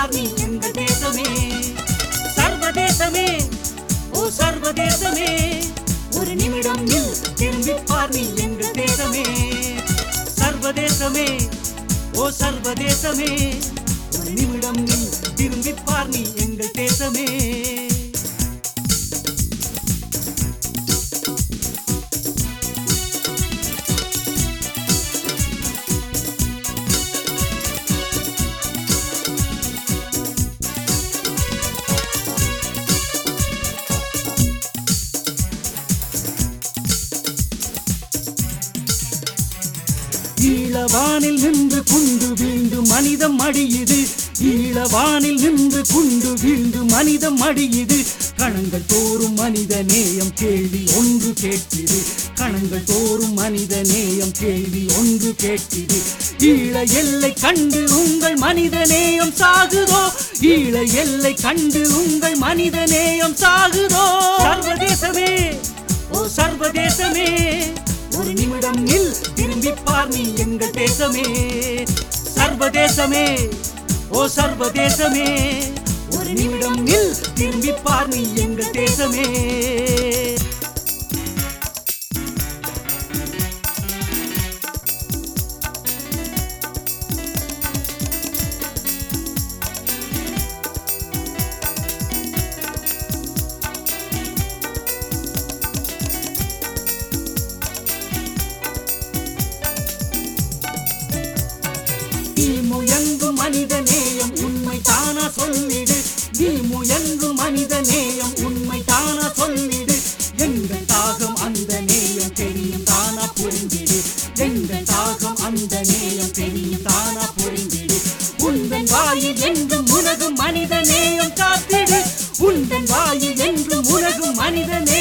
பார் நீ எங்கள் தேசமே சர்வதேசமே ஓ சர்வதேசமே ஒரு நிமிடம் நில் திரும்பி பார் நீ எங்கள் தேசமே சர்வதேசமே ஓ சர்வதேசமே ஒரு நிமிடம் நில் திரும்பி பார் நீ எங்கள் தேசமே ஈழவானில் நின்று குண்டு வீழ்ந்து மனிதம் அடியுது ஈழவானில் நின்று குண்டு வீழ்ந்து மனிதம் அடியுது கணங்கள் தோறும் மனித நேயம் கேள்வி ஒன்று கேட்குது கணங்கள் தோறும் மனித நேயம் கேள்வி ஒன்று கேட்குது ஈழ எல்லை கண்டு உங்கள் மனித நேயம் சாகுதோ ஈழ எல்லை கண்டு உங்கள் மனித நேயம் சாகுதோ சர்வதேசமே ஓ சர்வதேசமே ஒரு நிமிடம் நில் திரும்பி பார் நீ எங்கள் தேசமே சர்வதேசமே ஓ சர்வதேசமே ஒரு நிமிடம் நில் திரும்பி பார் நீ எங்கள் தேசமே நீ முயங்கும் மனித நேயம் உண்மை தானா சொல்லிடு நீ முயங்கும் மனித நேயம் உண்மை தானா சொல்லிடு எங்கள் தாகம் அந்த நேயம் தெரியும் தானா புரிந்திடு எங்கள் தாகம் அந்த நேயம் தெரியும் தானா புரிந்திடு உந்தன் வாயில் என்றும் உலகும் மனித நேயம் காத்திடு உந்தன் வாயில் என்றும் உலகும் மனித நேயம்